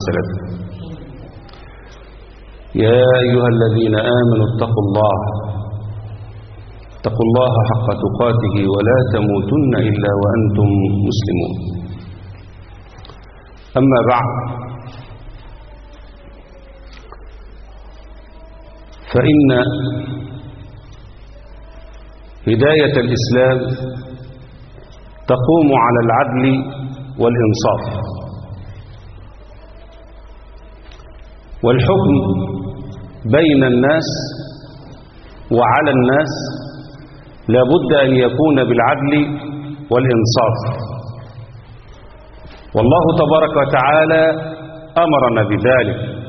السلام يا أيها الذين آمنوا اتقوا الله اتقوا الله حق تقاته ولا تموتن إلا وأنتم مسلمون أما بعد فإن هداية الإسلام تقوم على العدل والإنصاف والحكم بين الناس وعلى الناس لابد أن يكون بالعدل والإنصاف والله تبارك وتعالى أمرنا بذلك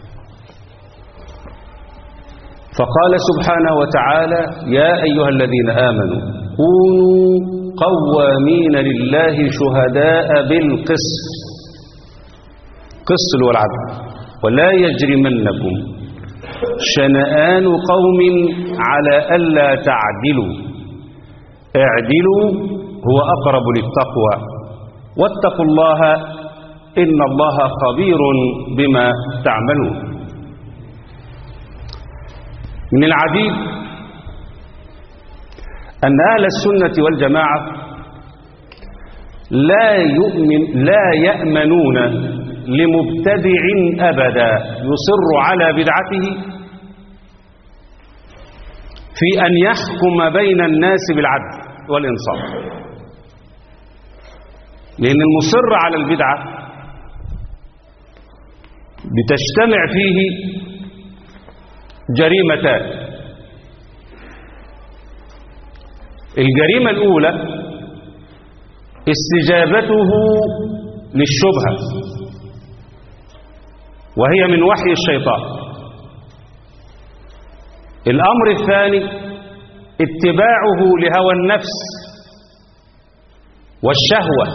فقال سبحانه وتعالى يا أيها الذين آمنوا كونوا قوامين لله شهداء بالقسط قسط والعدل ولا يجرمنكم شنآن قوم على ألا تعدلوا اعدلوا هو أقرب للتقوى واتقوا الله إن الله خبير بما تعملون من العجيب أن أهل السنة والجماعة لا يؤمن لا يأمنون لمبتدع أبدا يصر على بدعته في أن يحكم بين الناس بالعدل والإنصاف لأن المصر على البدعة بتجتمع فيه جريمتان الجريمة الأولى استجابته للشبهة وهي من وحي الشيطان الأمر الثاني اتباعه لهوى النفس والشهوة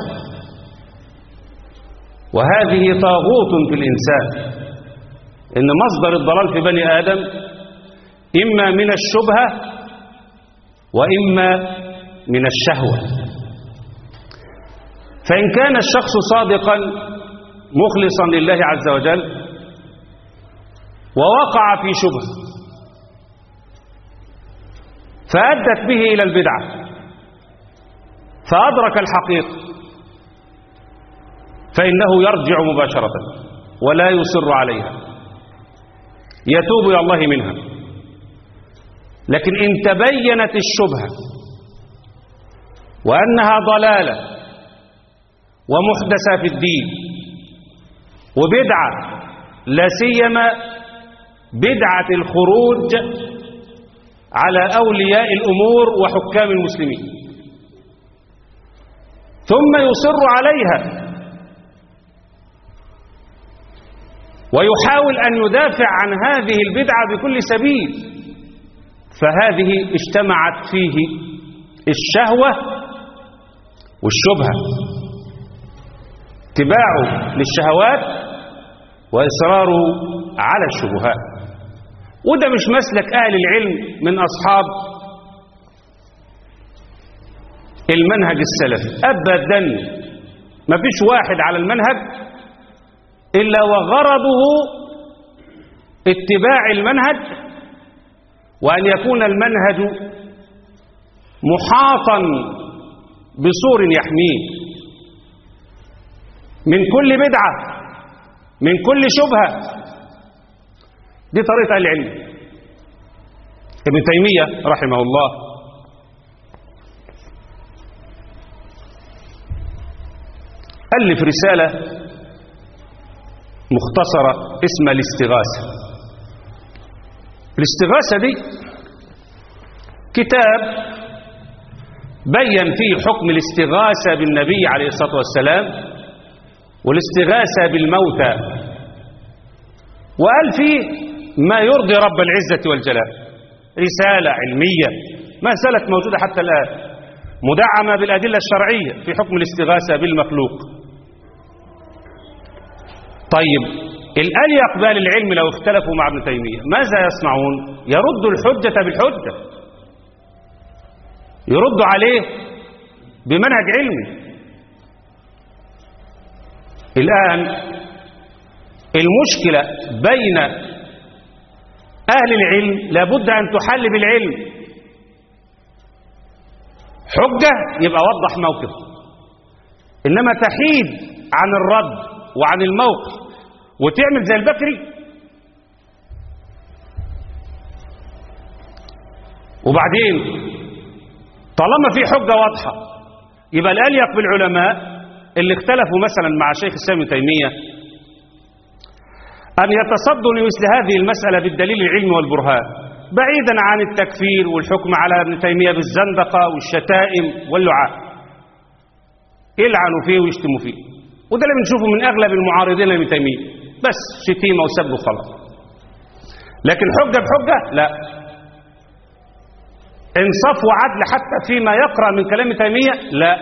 وهذه طاغوت في الإنسان إن مصدر الضلال في بني آدم إما من الشبهة وإما من الشهوة فإن كان الشخص صادقا مخلصا لله عز وجل ووقع في شبهة فأدت به إلى البدعة فأدرك الحقيقة فإنه يرجع مباشرة ولا يصر عليها يتوب إلى الله منها لكن إن تبينت الشبهة وأنها ضلالة ومحدثة في الدين وبدعة لا سيما بدعة الخروج على أولياء الأمور وحكام المسلمين ثم يصر عليها ويحاول أن يدافع عن هذه البدعة بكل سبيل فهذه اجتمعت فيه الشهوة والشبهة اتباعه للشهوات وإصراره على الشبهات وده مش مسلك أهل العلم من أصحاب المنهج السلفي أبدا ما فيش واحد على المنهج إلا وغرضه اتباع المنهج وأن يكون المنهج محاطا بسور يحميه من كل بدعة من كل شبهة دي طريقة العلم ابن تيمية رحمه الله ألف رسالة مختصرة اسمها الاستغاثة الاستغاثة دي كتاب بين فيه حكم الاستغاثة بالنبي عليه الصلاة والسلام والاستغاثة بالموتى وقال فيه ما يرضي رب العزة والجلال رسالة علمية ما زالت موجودة حتى الآن مدعمة بالأدلة الشرعية في حكم الاستغاثة بالمخلوق طيب الآن يقبال العلم لو اختلفوا مع ابن تيمية ماذا يصنعون يردوا الحجة بالحجة يردوا عليه بمنهج علمي الآن المشكلة بين أهل العلم لابد أن تحل بالعلم حجة يبقى وضح موقف إنما تحيد عن الرد وعن الموقف وتعمل زي البكري وبعدين طالما في حجة واضحة يبقى الأليق بالعلماء اللي اختلفوا مثلا مع شيخ الإسلام ابن تيمية أن يتصدوا لمثل هذه المسألة بالدليل العلمي والبرهان بعيدا عن التكفير والحكم على ابن تيمية بالزندقة والشتائم واللعاب يلعنوا فيه ويشتموا فيه وده اللي بنشوفه من أغلب المعارضين لابن تيمية بس شتيمة وسب وخلاص لكن حجة بحجة لا انصاف وعدل حتى فيما يقرأ من كلام تيمية لا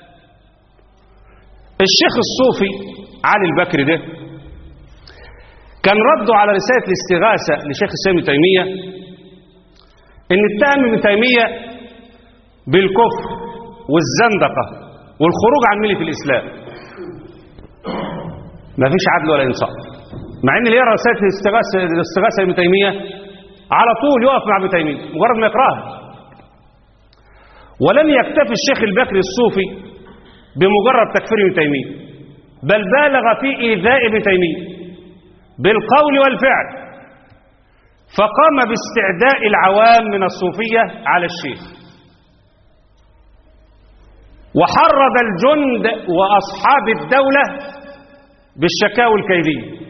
الشيخ الصوفي علي البكري ده كان رده على رسالة الاستغاثة لشيخ الإسلام ابن تيمية ان اتهم ابن تيمية بالكفر والزندقة والخروج عن ملة الإسلام ما فيش عدل ولا إنصاف مع ان اللي يقرأ رسالة الاستغاثة الاستغاثة لابن تيمية على طول يقف مع ابن تيمية مجرد ما يقراها ولم يكتفي الشيخ البكري الصوفي بمجرد تكفير ابن تيمية بل بالغ في إيذاء ابن تيمية بالقول والفعل فقام باستعداء العوام من الصوفية على الشيخ وحرض الجند وأصحاب الدولة بالشكاوى الكيدية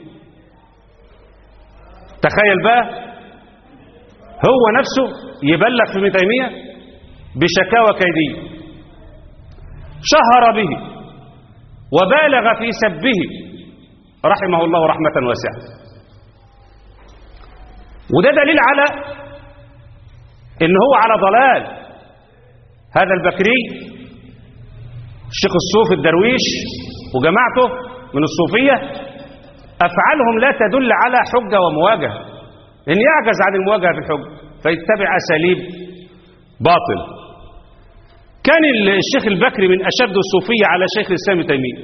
تخيل بقى هو نفسه يبلغ في ابن تيمية بشكاوى كيدية شهر به وبالغ في سبه رحمه الله رحمة واسعة وده دليل على ان هو على ضلال هذا البكري الشيخ الصوفي الدرويش وجماعته من الصوفية أفعالهم لا تدل على حجة ومواجهة إن يعجز عن المواجهة في الحجة فيتبع أساليب باطل كان الشيخ البكري من أشد الصوفية على شيخ الإسلام تيمية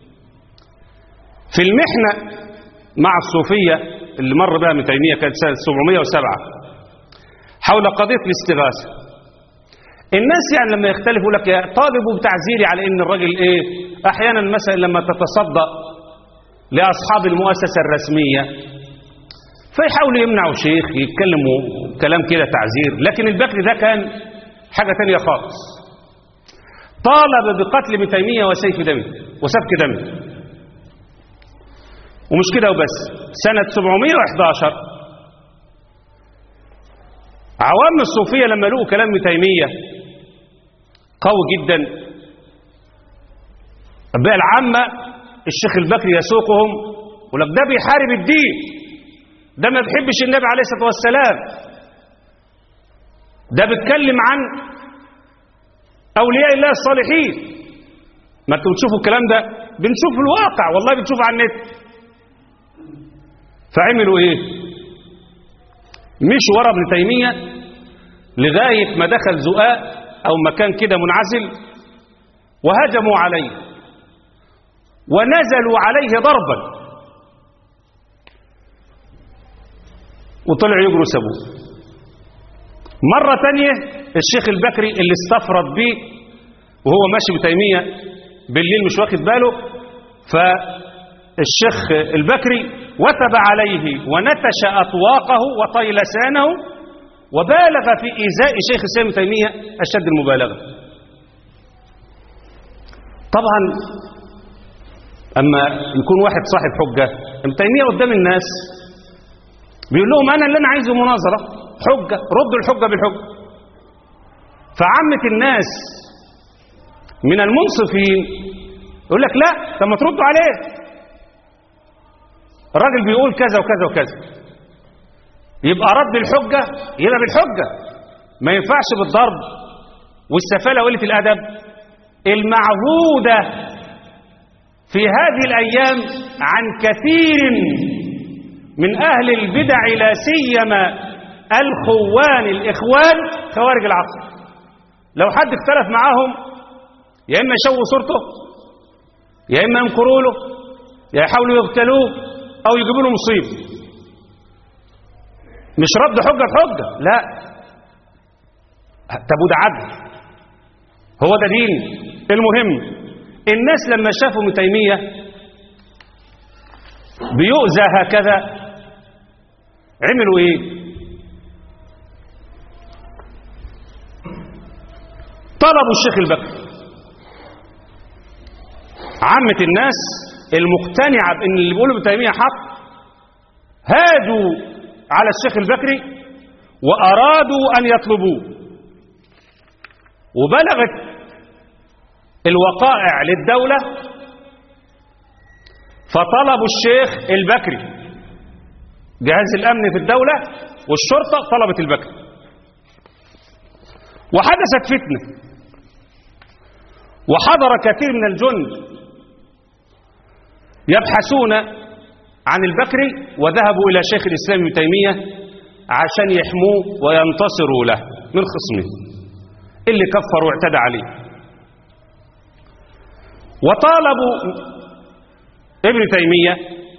في المحنة مع الصوفية اللي مر بها من تيمية كانت سنة 707 حول قضية الاستغاثة الناس يعني لما يختلفوا يقول لك يا طالبوا بتعزيري على ان الراجل ايه احيانا مثلا لما تتصدى لاصحاب المؤسسه الرسميه فيحاولوا يمنعوا شيخ يتكلموا كلام كده تعزير لكن البكري ده كان حاجه ثانيه خالص طالب بقتل ابن تيميه وسيف دمه وسفك دمه ومش كده وبس سنه 711 عوام الصوفيه لما لقوا كلام ابن تيميه قوي جدا البيئة العامة الشيخ البكري يسوقهم ولك ده بيحارب الدين ده ما بيحبش النبي عليه الصلاة والسلام ده بيتكلم عن أولياء الله الصالحين ما انتوا بتشوفوا الكلام ده بنشوف الواقع والله بنشوف على النت فعملوا ايه مشوا ورا ابن تيمية لغاية ما دخل زقاق أو مكان كده منعزل وهجموا عليه ونزلوا عليه ضربا وطلعوا يجروا سابوه مرة تانية الشيخ البكري اللي استفرد بيه وهو ماشي بتيمية بالليل مش واخد باله فالشيخ البكري وثب عليه ونتش أطواقه وطي لسانه وبالغ في إيذاء شيخ الإسلام ابن تيمية أشد المبالغة طبعا أما يكون واحد صاحب حجة ابن تيمية قدام الناس بيقول لهم أنا اللي أنا عايزه مناظرة حجة ردوا الحجة بالحجة فعامة الناس من المنصفين يقول لك لا طب ما تردوا عليه الراجل بيقول كذا وكذا وكذا يبقى رد الحجة يبقى بالحجة ما ينفعش بالضرب والسفالة وقلة الأدب المعهودة في هذه الأيام عن كثير من أهل البدع لا سيما الخوان الإخوان خوارج العصر لو حد اختلف معاهم يا إما يشوه صورته يا إما ينكروا له يا يحاولوا يغتالوه أو يجيبوا له مصيبة مش رد حجة بحجة لا طب وده عدل هو ده دين المهم الناس لما شافوا ابن تيمية بيؤذى هكذا عملوا ايه طلبوا الشيخ البكري عامة الناس المقتنعة بأن اللي بيقوله ابن تيمية حق هاجوا على الشيخ البكري وأرادوا أن يطلبوه وبلغت الوقائع للدولة فطلبوا الشيخ البكري جهاز الأمن في الدولة والشرطة طلبت البكري وحدثت فتنة وحضر كثير من الجند يبحثون عن البكري وذهبوا إلى شيخ الإسلام ابن تيمية عشان يحموه وينتصروا له من خصمه اللي كفر واعتدى عليه وطالبوا ابن تيمية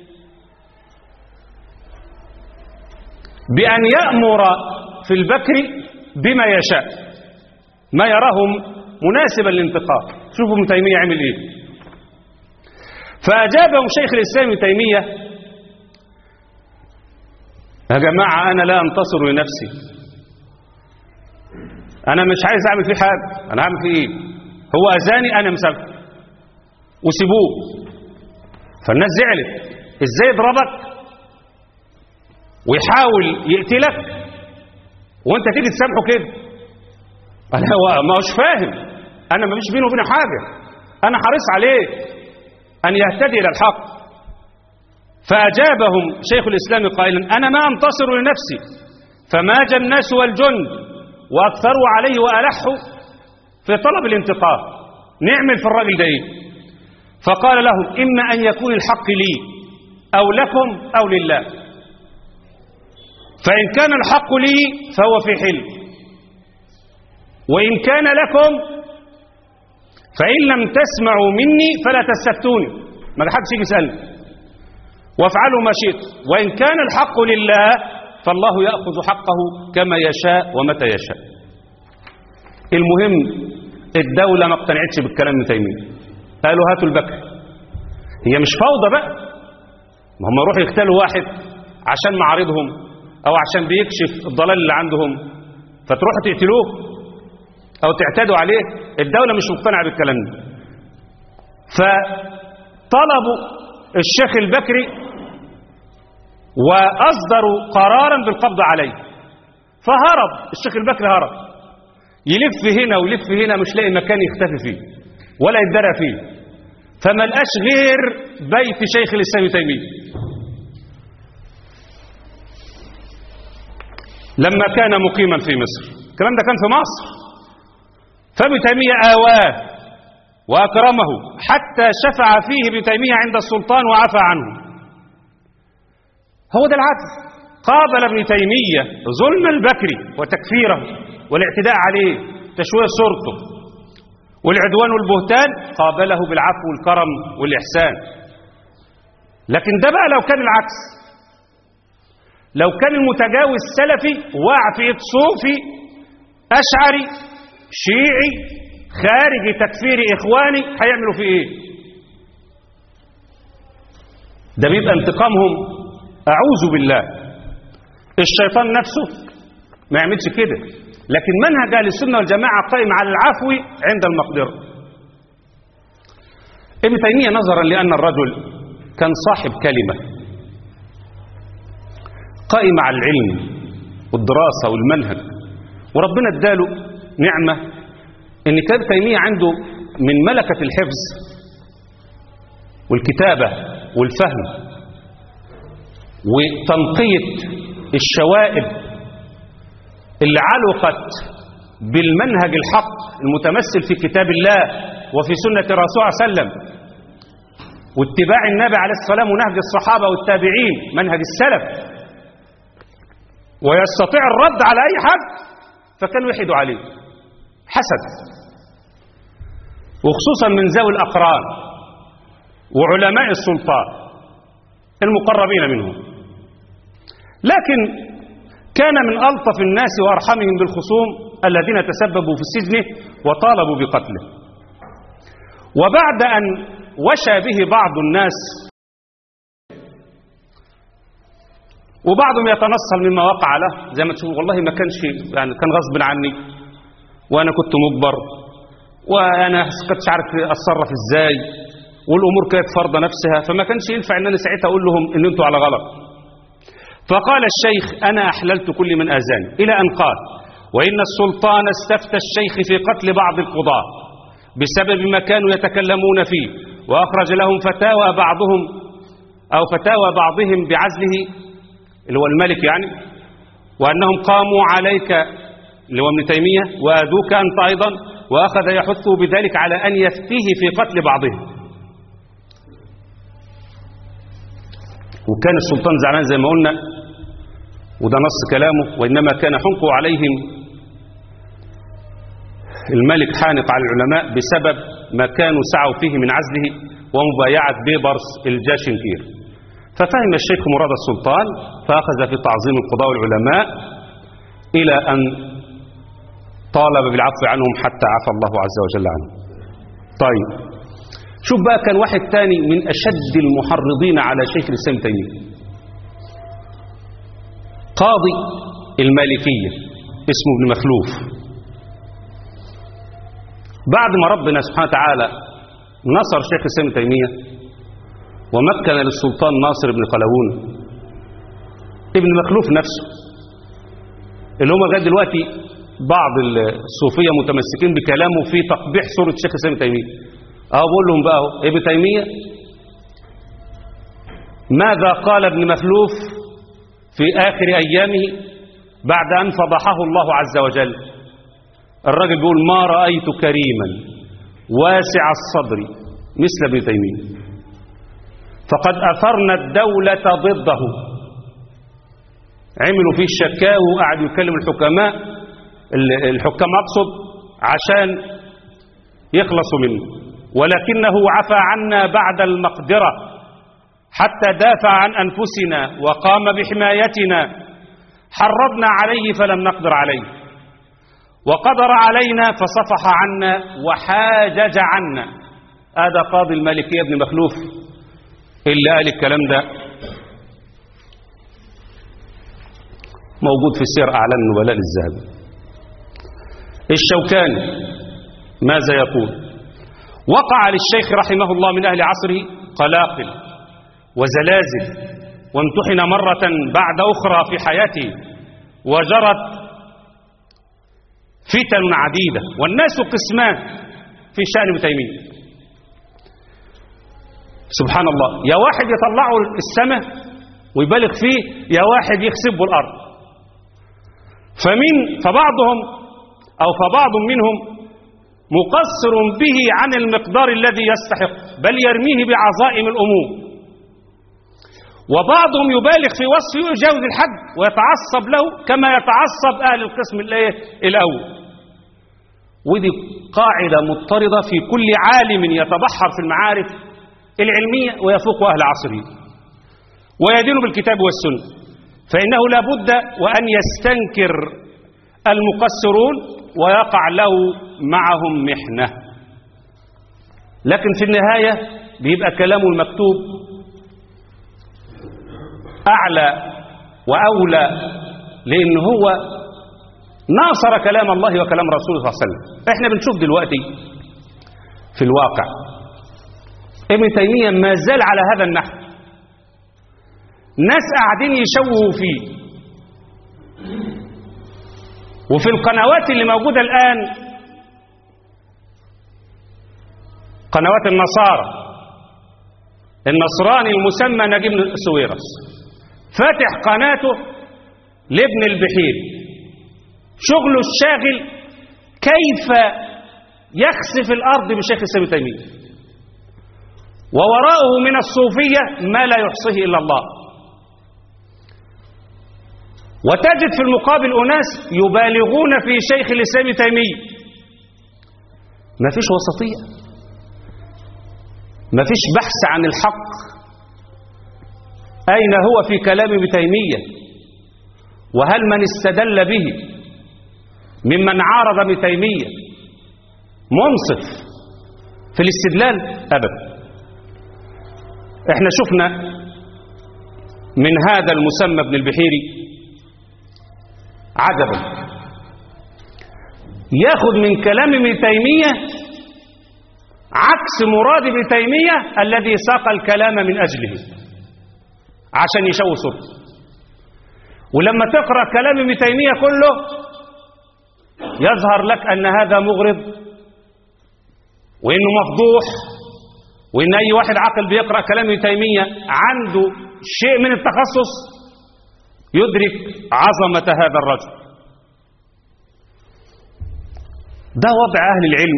بأن يأمر في البكر بما يشاء ما يراه مناسبا للانتقام شوفوا ابن تيمية عمل ايه فأجابهم شيخ الإسلام ابن تيمية يا جماعة أنا لا أنتصر لنفسي أنا مش عايز أعمل فيه حاجة أنا أعمل فيه إيه هو أذاني أنا مسامحه وسيبوه فالناس زعلت إزاي يضربك ويحاول يقتلك وانت تيجي تسامحه كده انا هو ما هوش فاهم انا ما فيش بينه وبينه حاجه انا حريص عليه ان يهتدي الى الحق فاجابهم شيخ الاسلام قائلا انا ما انتصر لنفسي فماج الناس والجند واكثروا عليه والحوا في طلب الانتقام نعمل في الراجل ده ايه فقال لهم اما ان يكون الحق لي او لكم او لله فإن كان الحق لي فهو في حل وإن كان لكم فإن لم تسمعوا مني فلا تستفتوني ما حدش يجي يسألني وافعلوا ما شئت وإن كان الحق لله فالله يأخذ حقه كما يشاء ومتى يشاء المهم الدولة ما اقتنعتش بالكلام ابن تيمية قالوا هاتوا البكر هي مش فوضى بقى ما هم يروحوا يقتلوا واحد عشان معارضهم او عشان بيكشف الضلال اللي عندهم فتروحوا تقتلوه او تعتدوا عليه الدولة مش مقتنعة بالكلام ده فطلبوا الشيخ البكري واصدروا قرارا بالقبض عليه فهرب الشيخ البكري هرب يلف هنا ويلف هنا مش لاقي مكان يختفي فيه ولا يتدرى فيه فما لقاش غير بيت شيخ الاسلام تيميه لما كان مقيما في مصر الكلام ده كان في مصر فابن تيمية آواه وأكرمه حتى شفع فيه ابن تيمية عند السلطان وعفى عنه هو ده العدل قابل ابن تيمية ظلم البكري وتكفيره والاعتداء عليه تشويه صورته والعدوان والبهتان قابله بالعفو والكرم والإحسان لكن ده بقى لو كان العكس لو كان المتجاوز سلفي واقع في ايد صوفي اشعري شيعي خارجي تكفيري اخواني هيعملوا فيه ايه ده بيبقى انتقامهم اعوذ بالله الشيطان نفسه ما يعملش كده لكن منهج اهل السنه والجماعه قائم على العفو عند المقدره ابن تيميه نظرا لان الرجل كان صاحب كلمه قائمة على العلم والدراسة والمنهج وربنا اداله نعمة ان كان تيمية عنده من ملكة الحفظ والكتابة والفهم وتنقية الشوائب اللي علقت بالمنهج الحق المتمثل في كتاب الله وفي سنة الرسول صلى الله عليه وسلم واتباع النبي عليه الصلاة والسلام ونهج الصحابة والتابعين منهج السلف ويستطيع الرد على أي حد فكانوا يحدوا عليه حسد وخصوصا من ذوي الأقران وعلماء السلطان المقربين منهم لكن كان من ألطف الناس وأرحمهم بالخصوم الذين تسببوا في سجنه وطالبوا بقتله وبعد أن وشى به بعض الناس وبعضهم يتنصل مما وقع له زي ما تشوفوا والله ما كانش يعني كان غصب عني وانا كنت مجبر وانا كنتش عارف اتصرف ازاي والامور كانت فرضه نفسها فما كانش ينفع ان انا ساعتها اقول لهم ان انتوا على غلط فقال الشيخ انا احللت كل من اذاني الى ان قال وان السلطان استفتى الشيخ في قتل بعض القضاه بسبب ما كانوا يتكلمون فيه واخرج لهم فتاوى بعضهم او فتاوى بعضهم بعزله اللي هو الملك يعني وأنهم قاموا عليك اللي هو ابن تيمية وأذوك أنت أيضا وأخذ يحثه بذلك على أن يفتيه في قتل بعضهم وكان السلطان زعلان زي ما قلنا وده نص كلامه وإنما كان حنقه عليهم الملك حانق على العلماء بسبب ما كانوا سعوا فيه من عزله ومبايعة بيبرس الجاشنكير ففهم الشيخ مراد السلطان فأخذ في تعظيم القضاء والعلماء إلى أن طالب بالعفو عنهم حتى عفى الله عز وجل عنهم طيب شوف بقى كان واحد تاني من أشد المحرضين على شيخ الإسلام تيمية قاضي المالكية اسمه ابن مخلوف بعد ما ربنا سبحانه وتعالى نصر شيخ الإسلام تيمية ومكن للسلطان ناصر بن قلاوون ابن مخلوف نفسه اللي هم لغايه دلوقتي بعض الصوفيه متمسكين بكلامه في تقبيح صوره شيخ الاسلام تيميه اهو بقول لهم بقى اهو ابن تيميه ماذا قال ابن مخلوف في اخر ايامه بعد ان فضحه الله عز وجل الراجل بيقول ما رايت كريما واسع الصدر مثل ابن تيميه فقد أثرنا الدولة ضده عملوا فيه الشكاوى وقعدوا يكلم الحكماء الحكام أقصد عشان يخلصوا منه ولكنه عفى عنا بعد المقدرة حتى دافع عن أنفسنا وقام بحمايتنا حرضنا عليه فلم نقدر عليه وقدر علينا فصفح عنا وحاجج عنا هذا قاضي المالكية ابن مخلوف اللي قال الكلام ده موجود في سير أعلام النبلاء للذهبي الشوكاني ماذا يقول وقع للشيخ رحمه الله من أهل عصره قلاقل وزلازل وامتحن مرة بعد أخرى في حياته وجرت فتن عديدة والناس قسمان في شأن ابن تيمية سبحان الله يا واحد يطلعه السماء ويبالغ فيه يا واحد يخسبه الأرض فمن فبعضهم أو فبعض منهم مقصر به عن المقدار الذي يستحق بل يرميه بعظائم الأمور وبعضهم يبالغ في وصفه ويجاوز الحد ويتعصب له كما يتعصب أهل القسم الأول ودي قاعدة مضطردة في كل عالم يتبحر في المعارف العلمية ويفوق أهل عصره ويدين بالكتاب والسنة فإنه لا بد وأن يستنكر المقصرون ويقع له معهم محنة لكن في النهاية بيبقى كلامه المكتوب أعلى وأولى لأن هو ناصر كلام الله وكلام رسوله صلى الله عليه وسلم احنا بنشوف دلوقتي في الواقع ابن تيمية ما زال على هذا النحو ناس قاعدين يشوهوا فيه وفي القنوات اللي موجودة الآن قنوات النصارى النصراني المسمى نجيب سويرس فاتح قناته لابن البحير شغله الشاغل كيف يخسف الأرض بشيخ السبي تيمية ووراءه من الصوفية ما لا يحصيه إلا الله وتجد في المقابل أناس يبالغون في شيخ الإسلام تيمية ما فيش وسطية ما فيش بحث عن الحق أين هو في كلام ابن تيمية وهل من استدل به ممن عارض ابن تيمية منصف في الاستدلال أبدا احنا شفنا من هذا المسمى ابن البحيري عجبا ياخذ من كلام ابن تيمية عكس مراد ابن تيمية الذي ساق الكلام من أجله عشان يشوه صورته ولما تقرأ كلام ابن تيمية كله يظهر لك أن هذا مغرض وإنه مفضوح وإن أي واحد عاقل بيقرأ كلام ابن تيمية عنده شيء من التخصص يدرك عظمة هذا الرجل ده وضع أهل العلم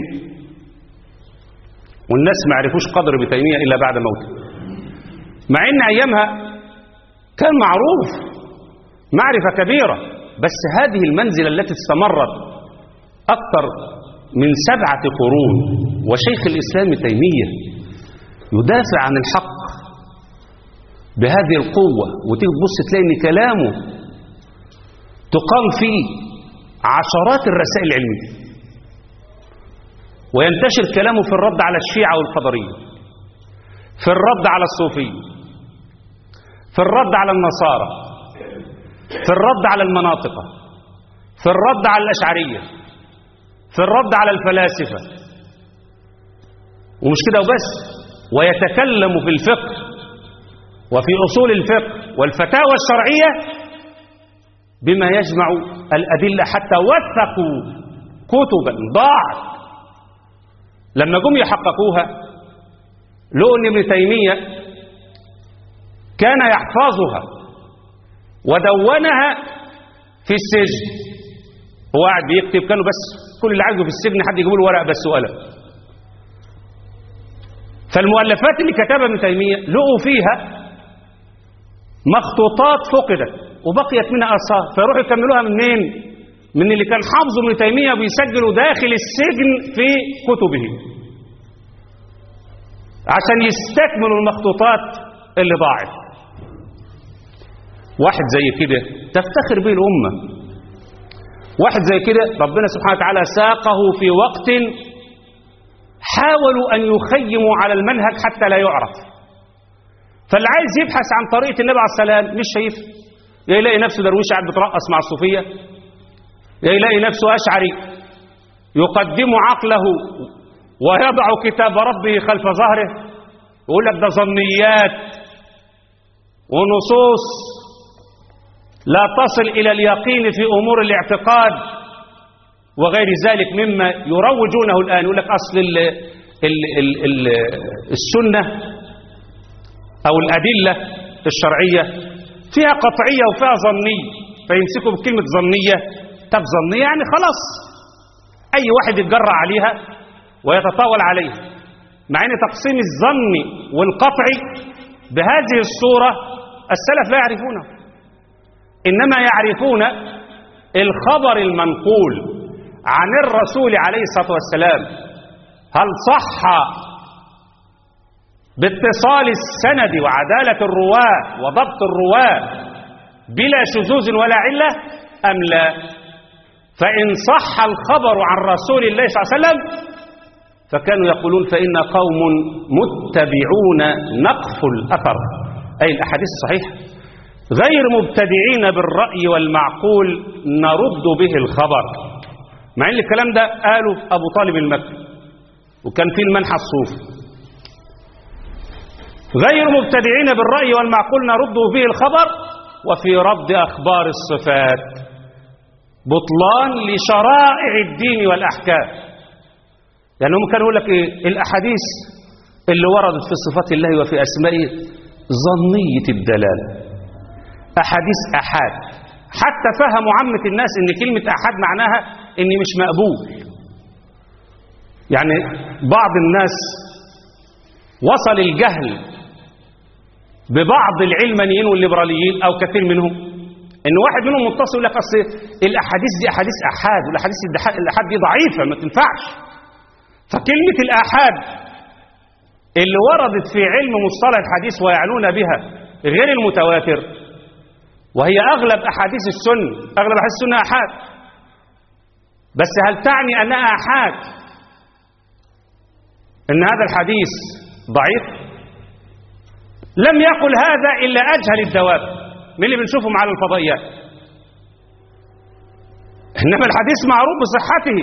والناس ما عرفوش قدر ابن تيمية إلا بعد موته مع إن أيامها كان معروف معرفة كبيرة بس هذه المنزلة التي استمرت أكثر من سبعة قرون وشيخ الإسلام تيمية يدافع عن الحق بهذه القوة وتيجي تبص تلاقي ان كلامه تقام فيه عشرات الرسائل العلمية وينتشر كلامه في الرد على الشيعة والقدرية في الرد على الصوفية في الرد على النصارى في الرد على المناطقة في الرد على الأشعرية في الرد على الفلاسفة ومش كده وبس ويتكلم في الفقه وفي أصول الفقه والفتاوى الشرعية بما يجمع الأدلة حتى وثقوا كتبا ضاعت لما جم يحققوها لقوا ان ابن تيمية كان يحفظها ودونها في السجن هو قاعد بيكتب كانوا بس كل اللي عايزه في السجن حد يجيب له ورق بس وقلم فالمؤلفات اللي كتبها ابن تيمية لقوا فيها مخطوطات فقدت وبقيت منها آثار فيروحوا يكملوها منين؟ من اللي كان حافظه ابن تيمية بيسجله داخل السجن في كتبه عشان يستكملوا المخطوطات اللي ضاعت واحد زي كده تفتخر به الأمة واحد زي كده ربنا سبحانه وتعالى ساقه في وقت حاولوا أن يخيموا على المنهج حتى لا يعرف فاللي عايز يبحث عن طريقة النبي عليه السلام مش شايف يا يلاقي نفسه درويش قاعد بترقص مع الصوفية يا يلاقي نفسه أشعري يقدم عقله ويضع كتاب ربه خلف ظهره يقول لك ده ظنيات ونصوص لا تصل إلى اليقين في أمور الاعتقاد وغير ذلك مما يروجونه الآن يقول لك أصل ال ال ال ال السنة أو الأدلة الشرعية فيها قطعية وفيها ظنية فيمسكوا بكلمة ظنية طب ظنية يعني خلاص أي واحد يتجرع عليها ويتطاول عليها مع أن تقسيم الظن والقطعي بهذه الصورة السلف لا يعرفونه إنما يعرفون الخبر المنقول عن الرسول عليه الصلاة والسلام هل صح باتصال السند وعدالة الرواة وضبط الرواة بلا شذوذ ولا علة أم لا فإن صح الخبر عن رسول الله صلى الله عليه وسلم فكانوا يقولون فإن قوم متبعون نقف الأثر أي الأحاديث الصحيحة غير مبتدعين بالرأي والمعقول نرد به الخبر مع ان الكلام ده قاله أبو طالب المكي وكان فيه المنحى الصوفي غير مبتدعين بالرأي والمعقول نرد به الخبر وفي رد أخبار الصفات بطلان لشرائع الدين والأحكام يعني هم كانوا يقول لك إيه الأحاديث اللي وردت في صفات الله وفي أسمائه ظنية الدلالة أحاديث أحاد حتى فهموا عامة الناس إن كلمة أحاد معناها إن مش مقبول يعني بعض الناس وصل الجهل ببعض العلمانيين والليبراليين أو كثير منهم إن واحد منهم متصل يقول لك أصل الأحاديث دي أحاديث أحاد والأحاديث الأحاد دي ضعيفة ما تنفعش فكلمة الآحاد اللي وردت في علم مصطلح الحديث ويعنون بها غير المتواتر وهي أغلب أحاديث السنة أغلب أحاديث السنة أحاد بس هل تعني أنها أحاد أن هذا الحديث ضعيف لم يقل هذا إلا أجهل الدواب من اللي بنشوفهم على الفضائيات إنما الحديث معروف بصحته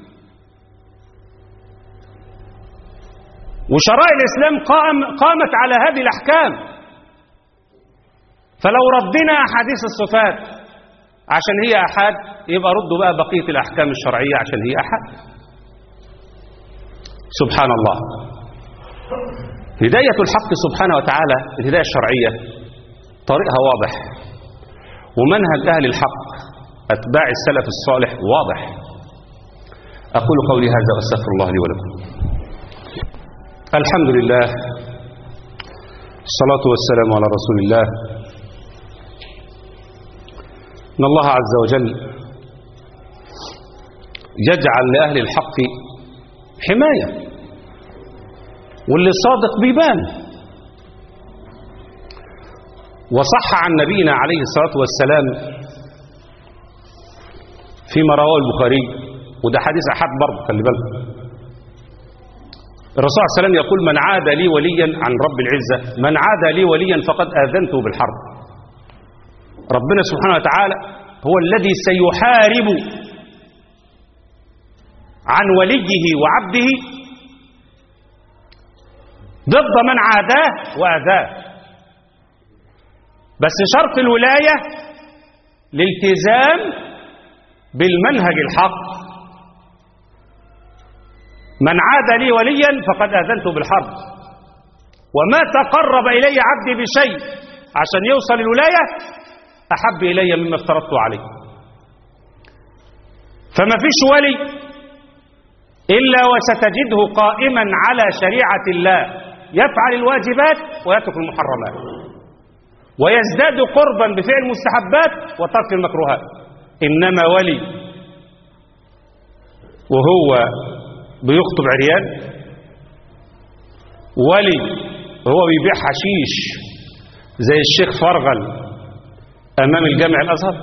وشرائع الإسلام قام قامت على هذه الأحكام فلو ردنا أحاديث الصفات عشان هي أحد يبقى ردوا بقى بقية الأحكام الشرعية عشان هي أحد سبحان الله هداية الحق سبحانه وتعالى الهداية الشرعية طريقها واضح ومنهج أهل الحق أتباع السلف الصالح واضح أقول قولي هذا وأستغفر الله لي ولكم الحمد لله الصلاة والسلام على رسول الله إن الله عز وجل يجعل لأهل الحق حماية واللي صادق بيبان وصح عن نبينا عليه الصلاة والسلام فيما رواه البخاري وده حديث أحد برضه خلي بالك الرسول صلى الله عليه وسلم يقول من عاد لي وليا عن رب العزة من عاد لي وليا فقد آذنته بالحرب ربنا سبحانه وتعالى هو الذي سيحارب عن وليه وعبده ضد من عاداه وآذاه بس شرط الولاية الالتزام بالمنهج الحق من عاد لي وليا فقد آذنته بالحرب وما تقرب إلي عبدي بشيء عشان يوصل الولاية أحب إلي مما افترضته عليه فما فيش ولي إلا وستجده قائما على شريعة الله يفعل الواجبات ويترك المحرمات ويزداد قربا بفعل المستحبات وترك المكروهات إنما ولي وهو بيخطب عريان ولي وهو بيبيع حشيش زي الشيخ فرغل أمام الجامع الأزهر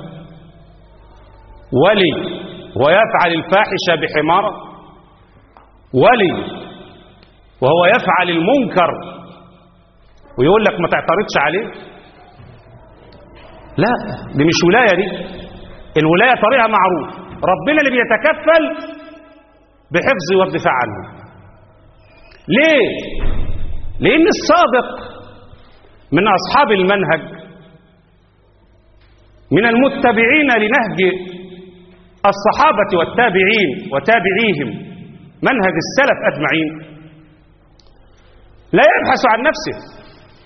ولي ويفعل الفاحشة بحمارة ولي وهو يفعل المنكر ويقول لك ما تعترضش عليه لا دي مش ولاية دي الولاية طريقها معروف ربنا اللي بيتكفل بحفظ والدفاع عنه ليه لأن الصادق من أصحاب المنهج من المتبعين لنهج الصحابة والتابعين وتابعيهم منهج السلف أجمعين لا يبحث عن نفسه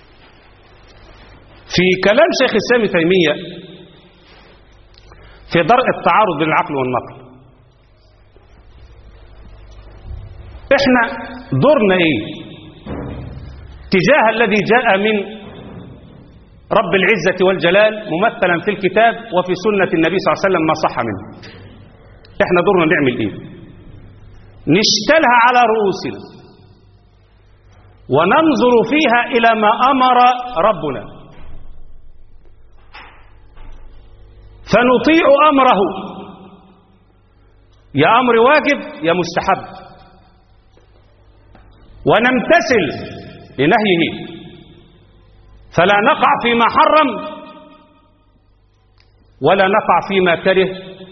في كلام شيخ الإسلام تيمية في درء التعارض بين العقل والنقل احنا دورنا ايه تجاه الذي جاء من رب العزة والجلال ممثلا في الكتاب وفي سنة النبي صلى الله عليه وسلم ما صح منه احنا دورنا نعمل ايه نشتلها على رؤوسنا وننظر فيها إلى ما أمر ربنا فنطيع أمره يا أمر واجب يا مستحب ونمتثل لنهيه فلا نقع فيما حرم ولا نقع فيما كره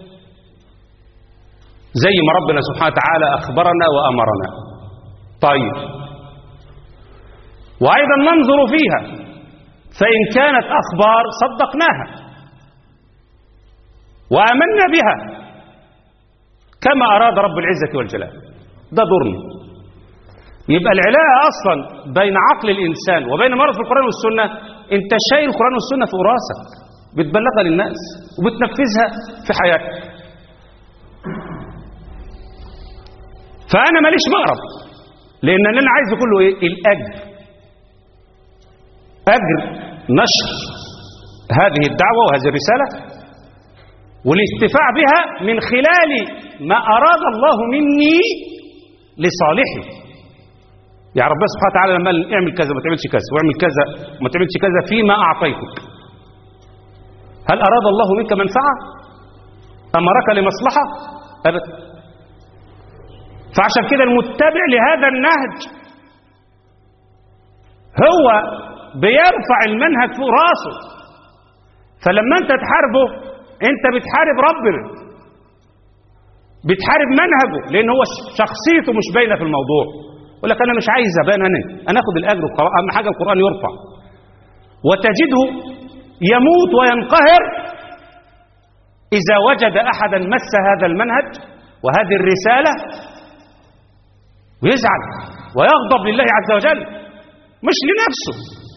زي ما ربنا سبحانه وتعالى أخبرنا وأمرنا طيب وأيضا ننظر فيها فإن كانت أخبار صدقناها وآمنا بها كما أراد رب العزة والجلال ده دورنا يبقى العلاقة أصلا بين عقل الإنسان وبين مرض في القرآن والسنة أنت شايل القرآن والسنة في راسك بتبلغها للناس وبتنفذها في حياتك فأنا ماليش مقرب لأن أنا عايز كله إيه؟ الأجر أجر نشر هذه الدعوة وهذه الرسالة والاستفاع بها من خلال ما أراد الله مني لصالحي يعني ربنا سبحانه وتعالى لما قال اعمل كذا ما تعملش كذا واعمل كذا وما تعملش كذا فيما أعطيتك هل أراد الله منك منفعة أمرك لمصلحة أبدا فعشان كده المتبع لهذا النهج هو بيرفع المنهج فوق راسه فلما انت تحاربه انت بتحارب ربنا بتحارب منهجه لان هو شخصيته مش باينه في الموضوع يقول لك انا مش عايز ابان انا انا اخد الاجر والقرآن اهم حاجه القران يرفع وتجده يموت وينقهر اذا وجد احدا مس هذا المنهج وهذه الرساله ويزعل ويغضب لله عز وجل مش لنفسه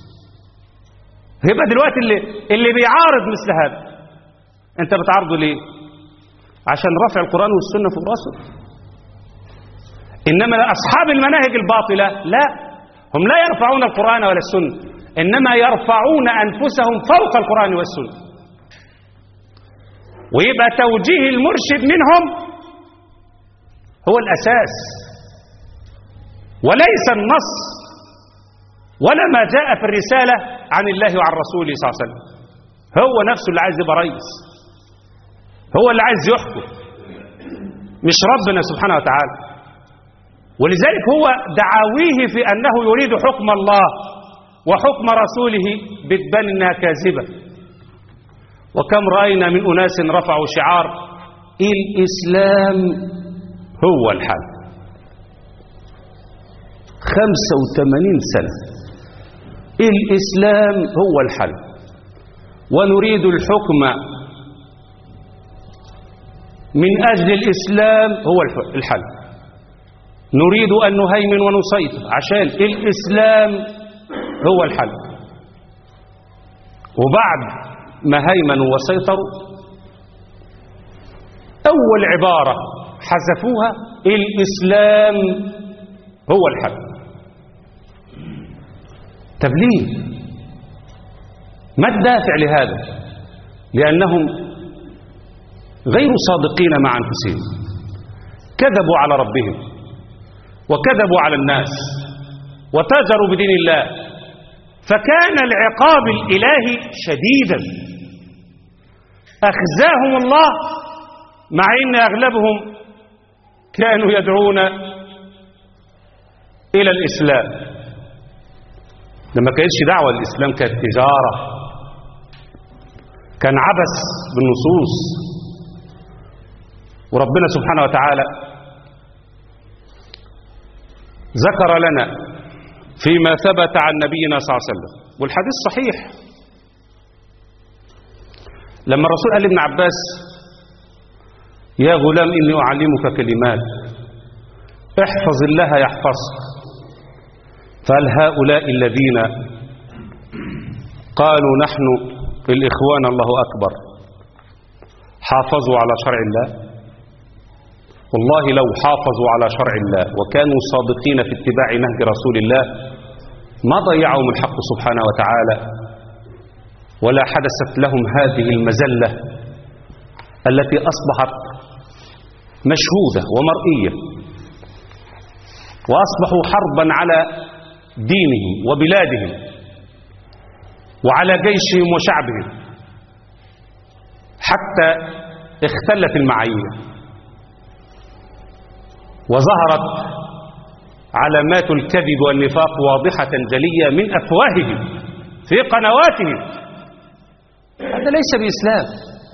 يبقى دلوقتي اللي اللي بيعارض مثل هذا انت بتعارضه ليه عشان رفع القرآن والسنة في راسه إنما أصحاب المناهج الباطلة لا هم لا يرفعون القرآن ولا السنة إنما يرفعون أنفسهم فوق القرآن والسنة ويبقى توجيه المرشد منهم هو الأساس وليس النص ولا ما جاء في الرسالة عن الله وعن رسوله صلى الله عليه وسلم هو نفسه اللي عايز يبقى رئيس هو اللي عايز يحكم مش ربنا سبحانه وتعالى ولذلك هو دعاويه في أنه يريد حكم الله وحكم رسوله بتبان انها كاذبة وكم رأينا من أناس رفعوا شعار الإسلام هو الحل 85 سنة الإسلام هو الحل ونريد الحكم من أجل الإسلام هو الحل نريد أن نهيمن ونسيطر عشان الإسلام هو الحل وبعد ما هيمنوا وسيطروا أول عبارة حذفوها الإسلام هو الحل طب ليه ما الدافع لهذا لأنهم غير صادقين مع أنفسهم كذبوا على ربهم وكذبوا على الناس وتاجروا بدين الله فكان العقاب الإلهي شديدا أخزاهم الله مع أن أغلبهم كانوا يدعون إلى الإسلام لما كانتش دعوة الإسلام كانت تجارة كان عبث بالنصوص وربنا سبحانه وتعالى ذكر لنا فيما ثبت عن نبينا صلى الله عليه وسلم والحديث صحيح لما الرسول قال لابن عباس يا غلام إني أعلمك كلمات احفظ الله يحفظك فهل هؤلاء الذين قالوا نحن الإخوان الله أكبر حافظوا على شرع الله والله لو حافظوا على شرع الله وكانوا صادقين في اتباع نهج رسول الله ما ضيعهم الحق سبحانه وتعالى ولا حدثت لهم هذه المزلة التي أصبحت مشهودة ومرئية وأصبحوا حربا على دينهم وبلادهم وعلى جيشهم وشعبهم حتى اختلت المعايير وظهرت علامات الكذب والنفاق واضحة جلية من أفواههم في قنواتهم هذا ليس بإسلام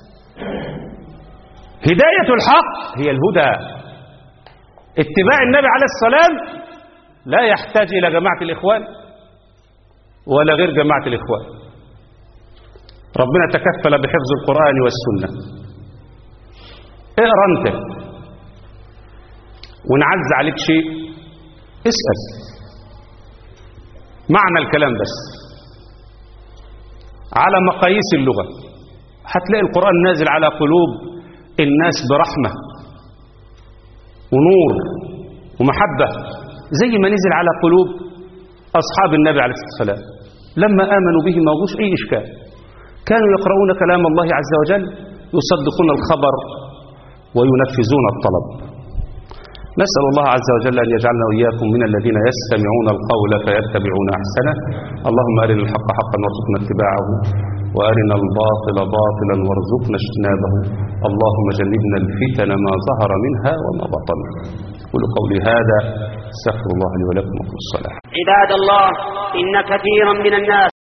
هداية الحق هي الهدى اتباع النبي عليه السلام لا يحتاج إلى جماعة الإخوان ولا غير جماعة الإخوان ربنا تكفل بحفظ القرآن والسنة اقرأ انت ونعز عليك شيء اسأل معنى الكلام بس على مقاييس اللغة هتلاقي القرآن نازل على قلوب الناس برحمة ونور ومحبة زي ما نزل على قلوب أصحاب النبي عليه الصلاة والسلام لما آمنوا به ما وجوش أي إشكال كانوا يقرؤون كلام الله عز وجل يصدقون الخبر وينفذون الطلب نسأل الله عز وجل أن يجعلنا وإياكم من الذين يستمعون القول فيتبعون أحسنه اللهم أرنا الحق حقا وارزقنا اتباعه وأرنا الباطل باطلا وارزقنا اجتنابه اللهم جنبنا الفتن ما ظهر منها وما بطن قل قولي هذا استغفر الله لي ولكم وفي الصلاة عباد الله إن كثيرا من الناس